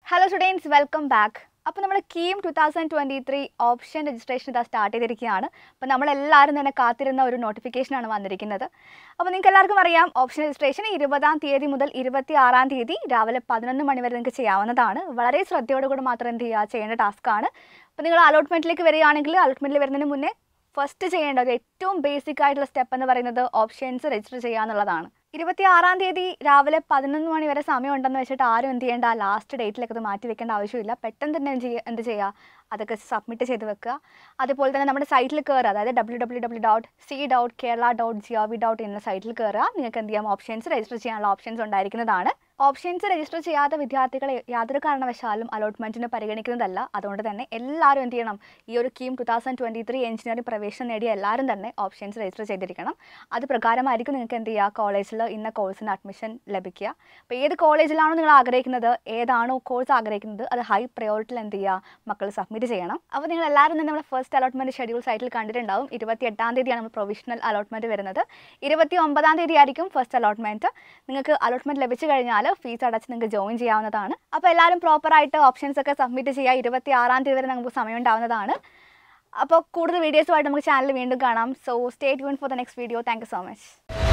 hello students welcome back അപ്പോൾ നമ്മൾ KEAM two thousand twenty three option registration ഇതാ start ചെയ്തിരിക്കുകയാണ് അപ്പോൾ നമ്മളെല്ലാവരും തന്നെ കാത്തിരുന്ന ഒരു നോട്ടിഫിക്കേഷനാണ് വന്നിരിക്കുന്നത് അപ്പോൾ നിങ്ങൾക്ക് എല്ലാവർക്കും അറിയാം ഓപ്ഷൻ രജിസ്ട്രേഷൻ ഇരുപതാം തീയതി മുതൽ ഇരുപത്തി ആറാം തീയതി രാവിലെ പതിനൊന്ന് മണി വരെ നിങ്ങൾക്ക് ചെയ്യാവുന്നതാണ് വളരെ ശ്രദ്ധയോടുകൂടി മാത്രം എന്ത് ചെയ്യുക ചെയ്യേണ്ട ടാസ്ക്കാണ് അപ്പോൾ നിങ്ങൾ അലോട്ട്മെൻറ്റിലേക്ക് വരികയാണെങ്കിൽ അലോട്ട്മെൻറ്റിൽ വരുന്നതിന് മുന്നേ ഫസ്റ്റ് ചെയ്യേണ്ട ഒരു ഏറ്റവും ബേസിക് ആയിട്ടുള്ള സ്റ്റെപ്പ് എന്ന് പറയുന്നത് ഓപ്ഷൻസ് രജിസ്റ്റർ ചെയ്യുക എന്നുള്ളതാണ് ഇരുപത്തി ആറാം തീയതി രാവിലെ പതിനൊന്ന് മണി വരെ സമയം ഉണ്ടെന്ന് വെച്ചിട്ട് ആരും എന്ത് ചെയ്യേണ്ട ലാസ്റ്റ് ഡേറ്റിലേക്ക് അത് മാറ്റി വെക്കേണ്ട ആവശ്യമില്ല പെട്ടെന്ന് തന്നെ എന്ത് ചെയ്യുക എന്ത് ചെയ്യുക അതൊക്കെ സബ്മിറ്റ് ചെയ്ത് വെക്കുക അതുപോലെ തന്നെ നമ്മുടെ സൈറ്റിൽ കയറുക അതായത് W W W dot C dot Kerala dot G O V dot എന്ന സൈറ്റിൽ കയറുക നിങ്ങൾക്ക് എന്ത് ചെയ്യാം ഓപ്ഷൻസ് രജിസ്റ്റർ ചെയ്യാനുള്ള ഓപ്ഷൻസ് ഉണ്ടായിരിക്കുന്നതാണ് ഓപ്ഷൻസ് രജിസ്റ്റർ ചെയ്യാത്ത വിദ്യാർത്ഥികളെ യാതൊരു കാരണവശാലും അലോട്ട്മെൻറ്റിന് പരിഗണിക്കുന്നതല്ല അതുകൊണ്ട് തന്നെ എല്ലാവരും എന്ത് ചെയ്യണം ഈ ഒരു KEAM two thousand twenty three engineering പ്രവേശനം നേടിയ എല്ലാവരും തന്നെ ഓപ്ഷൻസ് രജിസ്റ്റർ ചെയ്തിരിക്കണം അത് പ്രകാരമായിരിക്കും നിങ്ങൾക്ക് എന്ത് ചെയ്യുക കോളേജിൽ ഇന്ന കോഴ്സിന് അഡ്മിഷൻ ലഭിക്കുക അപ്പോൾ ഏത് കോളേജിലാണോ നിങ്ങൾ ആഗ്രഹിക്കുന്നത് ഏതാണോ കോഴ്സ് ആഗ്രഹിക്കുന്നത് അത് ഹൈ പ്രയോറിറ്റിയിൽ എന്ത് ചെയ്യുക മക്കൾ സബ്മിറ്റ് ചെയ്യണം അപ്പോൾ നിങ്ങൾ എല്ലാവരും തന്നെ നമ്മുടെ ഫസ്റ്റ് അലോട്ട്മെൻറ്റ് ഷെഡ്യൂൾ സൈറ്റിൽ കണ്ടിട്ടുണ്ടാവും ഇരുപത്തി എട്ടാം തീയതിയാണ് നമ്മൾ പ്രൊവിഷണൽ അലോട്ട്മെൻറ്റ് വരുന്നത് ഇരുപത്തി ഒമ്പതാം തീയതി ആയിരിക്കും ഫസ്റ്റ് അലോട്ട്മെൻറ്റ് നിങ്ങൾക്ക് അലോട്ട്മെൻറ്റ് ലഭിച്ചു കഴിഞ്ഞാൽ ഫീസ് അടച്ച് നിങ്ങൾക്ക് ജോയിൻ ചെയ്യാവുന്നതാണ് അപ്പോൾ എല്ലാവരും പ്രോപ്പറായിട്ട് ഓപ്ഷൻസ് ഒക്കെ സബ്മിറ്റ് ചെയ്യുക ഇരുപത്തി ആറാം തീയതി വരെ നമുക്ക് സമയം ഉണ്ടാവുന്നതാണ് അപ്പോൾ കൂടുതൽ വീഡിയോസുമായിട്ട് നമുക്ക് ചാനൽ വീണ്ടും കാണാം so stay tune for the next video thank you so much